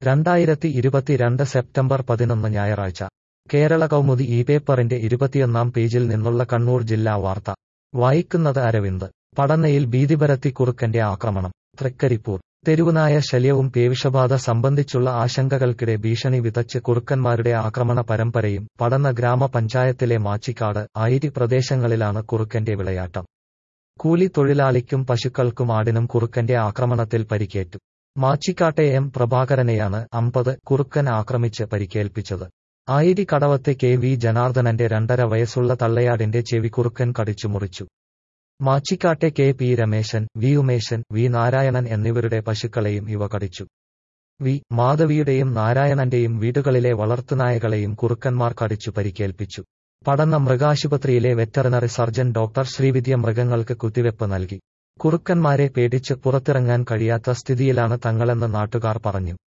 രണ്ടായിരത്തി ഇരുപത്തിരണ്ട് സെപ്റ്റംബർ പതിനൊന്ന് ഞായറാഴ്ച കേരള കൗമുദി ഈ പേപ്പറിന്റെ ഇരുപത്തിയൊന്നാം പേജിൽ നിന്നുള്ള കണ്ണൂർ ജില്ലാ വാർത്ത വായിക്കുന്നത് അരവിന്ദ് പടന്നയിൽ ഭീതിപരത്തി കുറുക്കന്റെ ആക്രമണം തൃക്കരിപ്പൂർ തെരുവുനായ ശല്യവും പേവിഷബാധ സംബന്ധിച്ചുള്ള ആശങ്കകൾക്കിടെ ഭീഷണി വിതച്ച് കുറുക്കന്മാരുടെ ആക്രമണ പരമ്പരയും പടന്ന ഗ്രാമപഞ്ചായത്തിലെ മാച്ചിക്കാട് ആയിരി പ്രദേശങ്ങളിലാണ് കുറുക്കന്റെ വിളയാട്ടം കൂലി തൊഴിലാളിക്കും പശുക്കൾക്കും ആടിനും കുറുക്കന്റെ ആക്രമണത്തിൽ പരിക്കേറ്റു മാച്ചിക്കാട്ടെ എം പ്രഭാകരനെയാണ് അമ്പത് കുറുക്കൻ ആക്രമിച്ച് പരിക്കേൽപ്പിച്ചത് ആയിരി കടവത്തെ കെ വി ജനാർദ്ദനന്റെ രണ്ടര വയസ്സുള്ള തള്ളയാടിന്റെ ചെവി കുറുക്കൻ കടിച്ചു മുറിച്ചു മാച്ചിക്കാട്ടെ K P Rameshan V Umeshan V Narayanan എന്നിവരുടെ പശുക്കളെയും ഇവ കടിച്ചു വി മാധവിയുടെയും നാരായണന്റെയും വീടുകളിലെ വളർത്തുനായകളെയും കുറുക്കന്മാർ കടിച്ചു പരിക്കേൽപ്പിച്ചു പടന്ന മൃഗാശുപത്രിയിലെ വെറ്ററിനറി സർജൻ ഡോക്ടർ ശ്രീവിദ്യ മൃഗങ്ങൾക്ക് കുത്തിവെപ്പ് നൽകി കുറുക്കന്മാരെ പേടിച്ച് പുറത്തിറങ്ങാൻ കഴിയാത്ത സ്ഥിതിയിലാണ് തങ്ങളെന്ന് നാട്ടുകാർ പറഞ്ഞു